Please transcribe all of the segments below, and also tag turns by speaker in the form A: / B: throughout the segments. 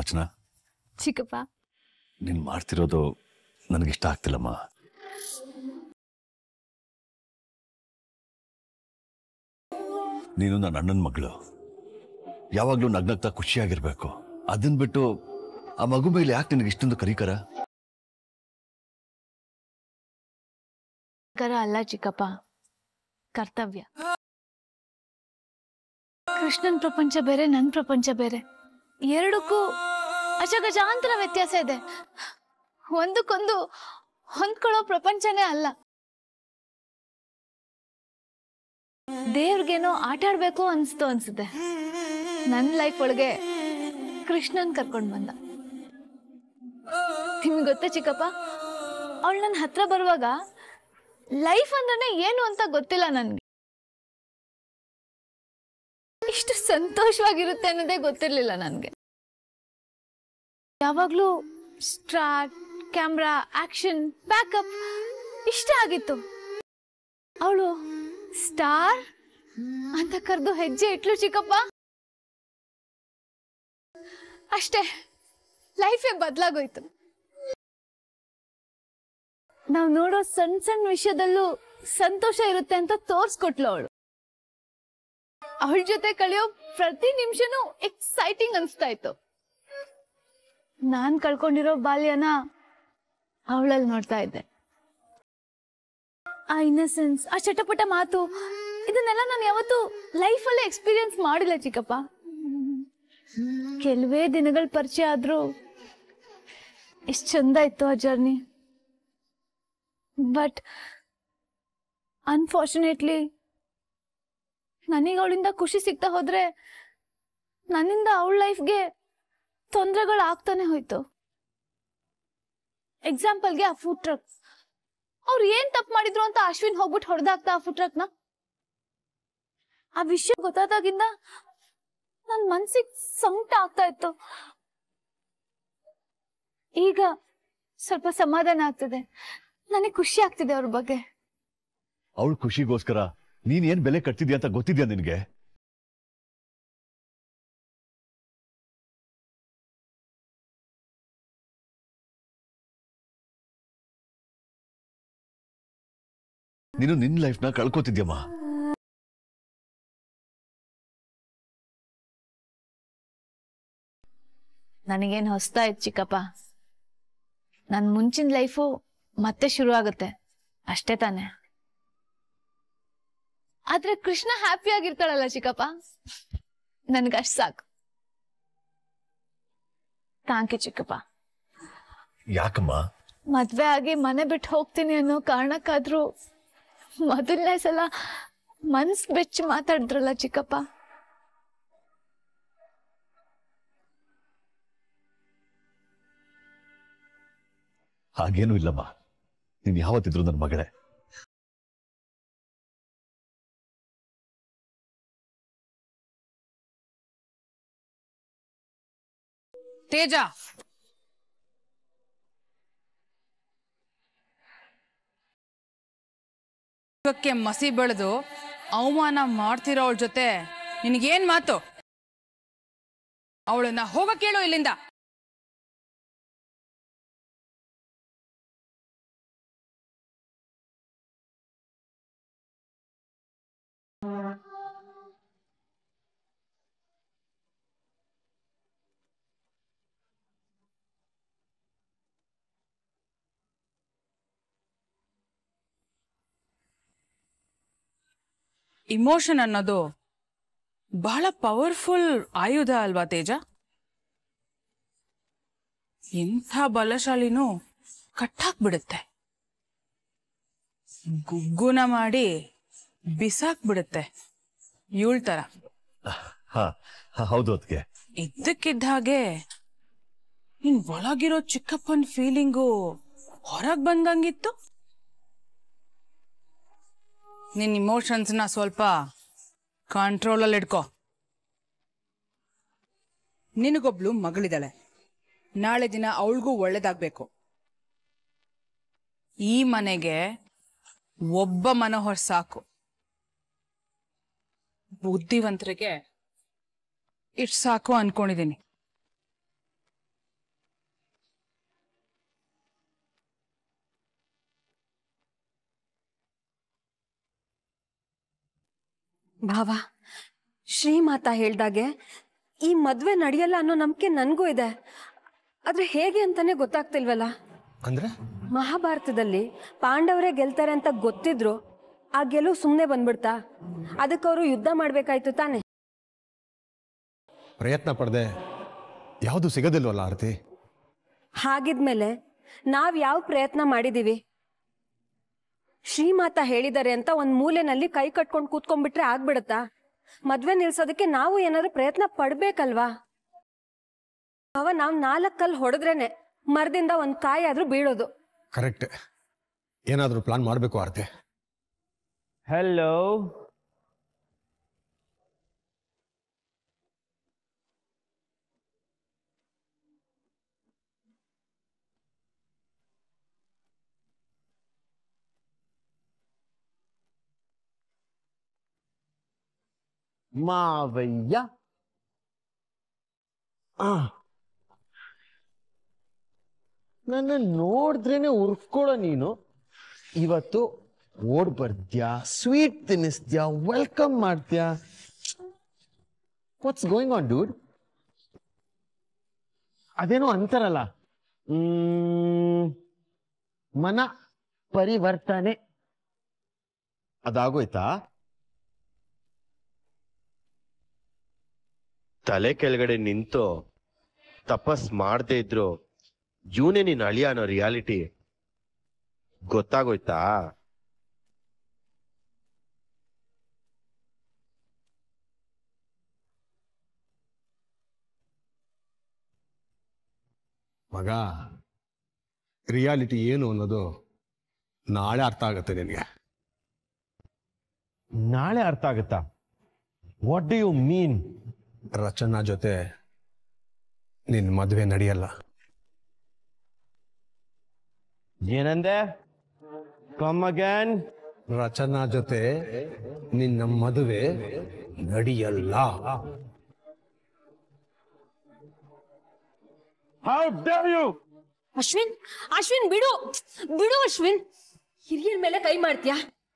A: ಅರ್ಚನಾ
B: ಚಿಕ್ಕಪ್ಪ
A: ನೀನು ಮಾಡ್ತಿರೋದು ನನಗಿಷ್ಟ ಆಗ್ತಿಲ್ಲಮ್ಮ ನೀನು ನನ್ನ ಅಣ್ಣನ ಮಗಳು ಯಾವಾಗಲೂ ನಗ್ನಗ್ತಾ ಖುಷಿಯಾಗಿರ್ಬೇಕು ಅದನ್ನ ಬಿಟ್ಟು ಆ ಮಗು ಮೇಲೆ ಯಾಕೆ ನಿನಗೆ ಇಷ್ಟೊಂದು ಕರಿಕರ
B: ಕರ ಅಲ್ಲ ಚಿಕ್ಕಪ್ಪ ಕರ್ತವ್ಯ ಕೃಷ್ಣನ್ ಪ್ರಪಂಚ ಬೇರೆ ನನ್ ಪ್ರಪಂಚ ಬೇರೆ ಎರಡಕ್ಕೂ ಅಜಗಜಾಂತರ ವ್ಯತ್ಯಾಸ ಇದೆ ಒಂದಕ್ಕೊಂದು ಹೊಂದ್ಕೊಳ್ಳೋ ಪ್ರಪಂಚನೇ ಅಲ್ಲ ದೇವ್ರಿಗೇನೋ ಆಟ ಆಡ್ಬೇಕು ಅನ್ಸ್ತು ಅನ್ಸುತ್ತೆ ನನ್ನ ಲೈಫ್ ಒಳಗೆ ಕೃಷ್ಣನ್ ಕರ್ಕೊಂಡ್ ಬಂದ ನಿಮ್ಗೆ ಗೊತ್ತಾ ಚಿಕ್ಕಪ್ಪ ಅವಳು ನನ್ನ ಹತ್ರ ಬರುವಾಗ ಲೈಫ್ ಅಂದ್ರೆ ಏನು ಅಂತ ಗೊತ್ತಿಲ್ಲ ನನ್ಗೆ ಇಷ್ಟು ಸಂತೋಷವಾಗಿರುತ್ತೆ ಅನ್ನೋದೇ ಗೊತ್ತಿರ್ಲಿಲ್ಲ ನನ್ಗೆ ಯಾವಾಗ್ಲೂ ಸ್ಟಾರ್ಟ್ ಕ್ಯಾಮ್ರಾ ಆಕ್ಷನ್ ಬ್ಯಾಕಪ್ ಇಷ್ಟ ಆಗಿತ್ತು ಅವಳು ಸ್ಟಾರ್ ಅಂತ ಕರೆದು ಹೆಜ್ಜೆ ಇಟ್ಲು ಚಿಕ್ಕಪ್ಪ ಅಷ್ಟೇ ಲೈಫೇ ಬದಲಾಗೋಯ್ತು ನಾವ್ ನೋಡೋ ಸಣ್ಣ ಸಣ್ಣ ವಿಷಯದಲ್ಲೂ ಸಂತೋಷ ಇರುತ್ತೆ ಅಂತ ತೋರ್ಸ್ಕೊಟ್ಲು ಅವಳು ಅವಳ ಜೊತೆ ಕಳೆಯೋ ಪ್ರತಿ ನಿಮಿಷನೂ ಎಕ್ಸೈಟಿಂಗ್ ಅನ್ಸ್ತಾ ಇತ್ತು ನಾನ್ ಕಳ್ಕೊಂಡಿರೋ ಬಾಲ್ಯನ ಅವಳಲ್ಲಿ ನೋಡ್ತಾ ಇದ್ದೆ ಆ ಇನ್ನಸೆನ್ಸ್ ಆ ಚಟಪಟ ಮಾತು ಇದನ್ನೆಲ್ಲ ನಾನು ಯಾವತ್ತೂ ಲೈಫಲ್ಲೇ ಎಕ್ಸ್ಪೀರಿಯನ್ಸ್ ಮಾಡಿಲ್ಲ ಚಿಕ್ಕಪ್ಪ ಕೆಲವೇ ದಿನಗಳ ಪರಿಚಯ ಆದ್ರೂ ಎಷ್ಟು ಚಂದ ಇತ್ತು ಆ ಜರ್ನಿ ಬಟ್ ಅನ್ಫಾರ್ಚುನೇಟ್ಲಿ ನನಗೆ ಅವಳಿಂದ ಖುಷಿ ಸಿಗ್ತಾ ಹೋದ್ರೆ ನನ್ನಿಂದ ಅವಳ ಲೈಫ್ಗೆ ತೊಂದರೆಗಳು ಆಗ್ತಾನೆ ಹೋಯ್ತು ಎಕ್ಸಾಂಪಲ್ಗೆ ಆ ಫುಡ್ ಟ್ರಕ್ ಅವ್ರು ಏನ್ ತಪ್ಪು ಮಾಡಿದ್ರು ಅಂತ ಅಶ್ವಿನ್ ಹೋಗ್ಬಿಟ್ಟು ಹೊಡೆದಾಕ್ತಾ ಆ ಫುಡ್ ಟ್ರಕ್ನ ಆ ವಿಷಯ ಗೊತ್ತಾದಾಗಿಂದ ನನ್ ಮನ್ಸಿಗೆ ಸಂಕಟ ಆಗ್ತಾ ಇತ್ತು ಈಗ ಸ್ವಲ್ಪ ಸಮಾಧಾನ ಆಗ್ತದೆ ನನಗೆ ಖುಷಿ ಆಗ್ತಿದೆ ಅವ್ರ ಬಗ್ಗೆ
A: ಅವಳ ಖುಷಿಗೋಸ್ಕರ ನೀನ್ ಏನ್ ಬೆಲೆ ಕಟ್ತಿದ್ಯಾ ಅಂತ ಗೊತ್ತಿದ್ಯಾ ನಿನಗೆ ನೀನು ನಿನ್ನ ಲೈಫ್ನ ಕಳ್ಕೊತಿದ್ಯಮ್ಮ
B: ನನಗೇನು ಹೊಸ್ತಾಯ್ತು ಚಿಕ್ಕಪ್ಪ ನನ್ ಮುಂಚಿನ ಲೈಫು ಮತ್ತೆ ಶುರು ಆಗುತ್ತೆ ಅಷ್ಟೇ ತಾನೆ ಆದ್ರೆ ಕೃಷ್ಣ ಹ್ಯಾಪಿ ಆಗಿರ್ತಾಳಲ್ಲ ಚಿಕ್ಕಪ್ಪ ನನ್ಗಷ್ಟ್ ಸಾಕು ಥ್ಯಾಂಕ್ ಯು ಚಿಕ್ಕಪ್ಪ
A: ಯಾಕಮ್ಮ
B: ಮದ್ವೆ ಆಗಿ ಮನೆ ಬಿಟ್ಟು ಹೋಗ್ತೀನಿ ಅನ್ನೋ ಕಾರಣಕ್ಕಾದ್ರೂ ಮೊದಲನೇ ಸಲ ಮನ್ಸ್ ಬೆಚ್ಚಿ ಮಾತಾಡಿದ್ರಲ್ಲ ಚಿಕ್ಕಪ್ಪ
A: ಹಾಗೇನೂ ಇಲ್ಲಮ್ಮ ನೀನ್ ಯಾವತ್ತಿದ್ರು ನನ್ನ ಮಗಳೇ
C: ತೇಜ ಕ್ಕೆ ಮಸಿ ಬೆಳೆದು ಅವಮಾನ ಮಾಡ್ತಿರೋವಳ ಜೊತೆ ನಿನಗೇನ್ ಮಾತು ಅವಳನ್ನ ಹೋಗ ಕೇಳು ಇಲ್ಲಿಂದ ಇಮೋಷನ್ ಅನ್ನೋದು ಬಹಳ ಪವರ್ಫುಲ್ ಆಯುಧ ಅಲ್ವಾ ತೇಜ ಎಂಥ ಬಲಶಾಲಿನೂ ಕಟ್ಟಾಕ್ಬಿಡುತ್ತೆ ಗುಗ್ಗುನ ಮಾಡಿ ಬಿಸಾಕ್ಬಿಡುತ್ತೆ ಇವಳ ತರ
A: ಹಾ ಹಾ, ಹೌದು ಅದಕ್ಕೆ
C: ಇದ್ದಕ್ಕಿದ್ದ ಹಾಗೆ ನಿನ್ ಒಳಗಿರೋ ಚಿಕ್ಕಪ್ಪನ ಫೀಲಿಂಗು ಹೊರಗ್ ಬಂದಂಗಿತ್ತು ನಿನ್ ಇಮೋಷನ್ಸ್ನ ಸ್ವಲ್ಪ ಕಂಟ್ರೋಲಲ್ಲಿ ಇಡ್ಕೋ ನಿನಗೊಬ್ಳು ಮಗಳಿದ್ದಾಳೆ ನಾಳೆ ದಿನ ಅವಳಿಗೂ ಒಳ್ಳೇದಾಗ್ಬೇಕು ಈ ಮನೆಗೆ ಒಬ್ಬ ಮನೋಹರ್ ಸಾಕು ಬುದ್ಧಿವಂತರಿಗೆ ಇಷ್ಟು ಸಾಕು ಅನ್ಕೊಂಡಿದ್ದೀನಿ
D: ಭಾವ ಶ್ರೀಮಾತ ಹೇಳ್ದಾಗೆ ಈ ಮದ್ವೆ ನಡೆಯಲ್ಲ ಅನ್ನೋ ನಂಬಿಕೆ ನನಗೂ ಇದೆ ಆದ್ರೆ ಹೇಗೆ ಅಂತಾನೆ ಗೊತ್ತಾಗ್ತಿಲ್ವಲ್ಲ
E: ಅಂದ್ರೆ
D: ಮಹಾಭಾರತದಲ್ಲಿ ಪಾಂಡವರೇ ಗೆಲ್ತಾರೆ ಅಂತ ಗೊತ್ತಿದ್ರು ಆ ಗೆಲುವು ಸುಮ್ಮನೆ ಬಂದ್ಬಿಡ್ತಾ ಅದಕ್ಕೆ ಅವರು ಯುದ್ಧ ಮಾಡ್ಬೇಕಾಯ್ತು ತಾನೆ
E: ಪ್ರಯತ್ನ ಪಡದೆ ಯಾವುದು ಸಿಗೋದಿಲ್ವಲ್ಲ ಆರತಿ
D: ಹಾಗಿದ್ಮೇಲೆ ನಾವ್ ಯಾವ ಪ್ರಯತ್ನ ಮಾಡಿದೀವಿ ಶ್ರೀಮಾತ ಹೇಳಿದ್ದಾರೆ ಅಂತ ಒಂದ್ ಮೂಲೆನಲ್ಲಿ ಕೈ ಕಟ್ಕೊಂಡು ಕೂತ್ಕೊಂಡ್ಬಿಟ್ರೆ ಆಗ್ಬಿಡತ್ತಾ ಮದ್ವೆ ನಿಲ್ಸೋದಕ್ಕೆ ನಾವು ಏನಾದ್ರು ಪ್ರಯತ್ನ ಪಡ್ಬೇಕಲ್ವಾ ಅವ ನಾವ್ ನಾಲ್ಕ್ ಕಲ್ ಹೊಡೆದ್ರೇನೆ ಮರದಿಂದ ಒಂದ್ ಕಾಯಿ ಆದ್ರೂ ಬೀಳೋದು
E: ಕರೆಕ್ಟ್ ಏನಾದರೂ ಪ್ಲಾನ್ ಮಾಡಬೇಕು ಆರತಿ
F: ಹಲೋ ಮಾವಯ್ಯ ಆ ನನ್ನ ನೋಡಿದ್ರೇನೆ ಉರ್ಕೊಳ್ಳೋ ನೀನು ಇವತ್ತು ಓಡ್ ಬರ್ತ್ಯಾ ಸ್ವೀಟ್ ತಿನ್ನಿಸ್ತ್ಯಾ ವೆಲ್ಕಮ್ ಮಾಡ್ತ್ಯಾ ವಾಟ್ಸ್ ಗೋಯಿಂಗ್ ಆನ್ ಡೂಡ್ ಅದೇನೋ ಅಂತಾರಲ್ಲ ಹ್ಮ್, ಮನ ಪರಿವರ್ತನೆ ಅದಾಗೋಯ್ತಾ
G: ತಲೆ ಕೆಳಗಡೆ ನಿಂತು ತಪಸ್ ಮಾಡದೇ ಇದ್ರು ಇವನೇ ನೀನ್ ಅಳಿಯ ಅನ್ನೋ ರಿಯಾಲಿಟಿ ಗೊತ್ತಾಗೋಯ್ತಾ
E: ಮಗ ರಿಯಾಲಿಟಿ ಏನು ಅನ್ನೋದು ನಾಳೆ ಅರ್ಥ ಆಗುತ್ತೆ ನಿನಗೆ
G: ನಾಳೆ ಅರ್ಥ ಆಗುತ್ತಾ what do you mean
E: Rachana ಜೊತೆ ನಿನ್ನ ಮದುವೆ ನಡೆಯಲ್ಲ
G: ಏನಂದೆ ಕಮ್ ಅಗೇನ್
E: ರಚನಾ ಜೊತೆ ನಿನ್ನ ಮದುವೆ ನಡೆಯಲ್ಲ
G: how dare you
D: Ashwin Ashwin ಬಿಡು ಬಿಡು ಅಶ್ವಿನ್ ಹಿರಿಯರ ಮೇಲೆ ಕೈ ಮಾಡ್ತೀಯಾ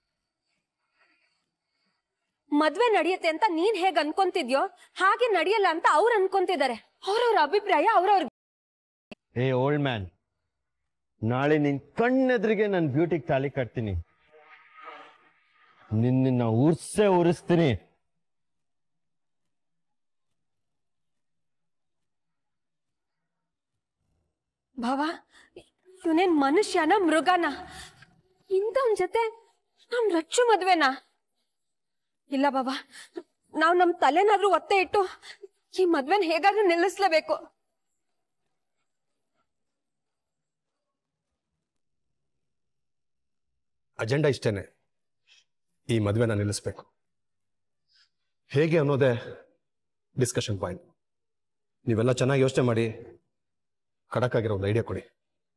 D: ಮದ್ವೆ ನಡೆಯುತ್ತೆ ಅಂತ ನೀನ್ ಹೇಗ್ ಅನ್ಕೊಂತಿದ್ಯೋ ಹಾಗೆ ನಡೆಯಲ್ಲ ಅಂತ ಅವ್ರು ಅನ್ಕೊಂತಿದ್ದಾರೆ ಅವ್ರವ್ರ ಅಭಿಪ್ರಾಯ ಅವ್ರವ್ರ
G: ಏ ಓಲ್ಡ್ ಮ್ಯಾನ್ ನಾಳೆ ನಿನ್ ಕಣ್ಣೆದ್ರಿಗೆ ನನ್ನ ಬ್ಯೂಟಿಗೆ ತಾಳಿ ಕಟ್ತೀನಿ ನಿನ್ನ ಉರ್ಸೆ ಉರಿಸ್ತೀನಿ
D: ಭಾವ ಇವನೇನ್ ಮನುಷ್ಯನ ಮೃಗನ ಇಂಥವನ್ ಜೊತೆ ನಮ್ ರಚ್ಚು ಮದ್ವೆನಾ ಇಲ್ಲ ಬಾಬಾ ನಾವ್ ನಮ್ ತಲೆನಾದ್ರೂ ಒತ್ತೆ ಇಟ್ಟು ಈ ಮದ್ವೆನ ಹೇಗಾದ್ರೂ ನಿಲ್ಲಿಸ್ಲೇಬೇಕು
E: ಅಜೆಂಡಾ ಇಷ್ಟೇನೆ ಈ ಮದುವೆನ ನಿಲ್ಲಿಸ್ಬೇಕು ಹೇಗೆ ಅನ್ನೋದೇ ಡಿಸ್ಕಷನ್ ಪಾಯಿಂಟ್ ನೀವೆಲ್ಲ ಚೆನ್ನಾಗಿ ಯೋಚನೆ ಮಾಡಿ ಖಡಕ್ ಆಗಿರೋ ಒಂದು ಐಡಿಯಾ ಕೊಡಿ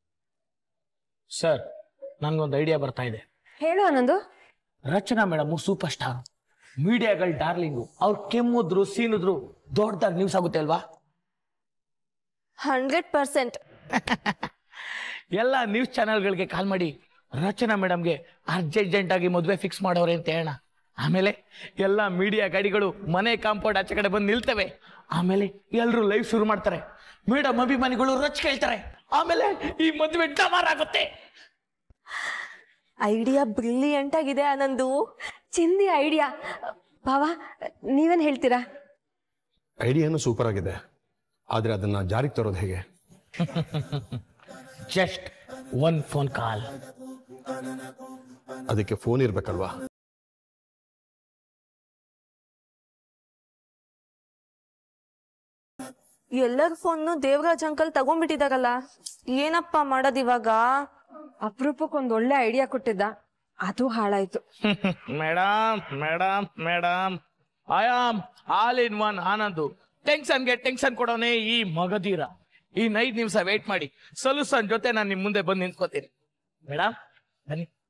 H: ಸರ್ ನನ್ಗೊಂದು ಐಡಿಯಾ ಬರ್ತಾ ಇದೆ
D: ಹೇಳು Anandu
H: Rachana madam super star ಮೀಡಿಯಾಗಳ ಡಾರ್ಲಿಂಗು ಅವ್ರು ಕೆಮ್ಮುದ್ರು ಸೀನಿದ್ರು ದೊಡ್ಡದಾಗಿ ನ್ಯೂಸ್ ಆಗುತ್ತೆ ಅಲ್ವಾ
D: ಹಂಡ್ರೆಡ್ ಪರ್ಸೆಂಟ್
H: ಎಲ್ಲ ನ್ಯೂಸ್ ಚಾನೆಲ್ಗಳಿಗೆ ಕಾಲ್ ಮಾಡಿ ರಚನಾ ಮೇಡಮ್ಗೆ ಅರ್ಜೆಂಟ್ ಆಗಿ ಮದುವೆ ಫಿಕ್ಸ್ ಮಾಡೋರೆ ಅಂತ ಹೇಳೋಣ ಆಮೇಲೆ ಎಲ್ಲ ಮೀಡಿಯಾ ಗಾಡಿಗಳು ಮನೆ ಕಾಂಪೌಂಡ್ ಆಚೆ ಕಡೆ ಬಂದು ನಿಲ್ತವೆ ಆಮೇಲೆ ಎಲ್ಲರೂ ಲೈವ್ ಶುರು ಮಾಡ್ತಾರೆ ಮೇಡಮ್ ಅಭಿಮಾನಿಗಳು ರಚ್ ಕೇಳ್ತಾರೆ ಆಮೇಲೆ ಈ ಮದುವೆ ಡಮಾರ್ ಆಗುತ್ತೆ
D: ಐಡಿಯಾ ಬ್ರಿಲಿಯಂಟ್ ಆಗಿದೆ ಆನಂದು ಚಿಂದಿ ಐಡಿಯಾ ಭಾವ ನೀವೇನ್ ಹೇಳ್ತೀರಾ
E: ಐಡಿಯಾನು ಸೂಪರ್ ಆಗಿದೆ ಆದರೆ ಅದನ್ನ ಜಾರಿಗೆ ತರೋದು ಹೇಗೆ
H: ಜಸ್ಟ್ ಒನ್ ಫೋನ್ ಕಾಲ್
E: ಅದಕ್ಕೆ ಫೋನ್ ಇರ್ಬೇಕಲ್ವಾ
I: ಎಲ್ಲರ ಫೋನ್ನು ದೇವರಾಜ್ ಅಂಕಲ್ ತಗೊಂಡ್ಬಿಟ್ಟಿದಾರಲ್ಲ ಏನಪ್ಪ ಮಾಡೋದ್ ಇವಾಗ
D: ಅಪರೂಪಕ್ಕೊಂದ್ ಒಳ್ಳೆ ಐಡಿಯಾ ಕೊಟ್ಟಿದ್ದ ಅದು ಹಾಳಾಯ್ತು
H: madam madam madam I am all in one Anandu ಟೆನ್ಷನ್ಗೆ ಟೆನ್ಷನ್ ಕೊಡೋನೆ ಈ ಮಗದೀರ ಈ ಐದ್ ನಿಮಿಷ ವೇಟ್ ಮಾಡಿ ಸೊಲ್ಯೂಷನ್ ಜೊತೆ ನಾನು ನಿಮ್ ಮುಂದೆ ಬಂದು ನಿಂತ್ಕೋತೀನಿ ಮೇಡಮ್ ಬನ್ನಿ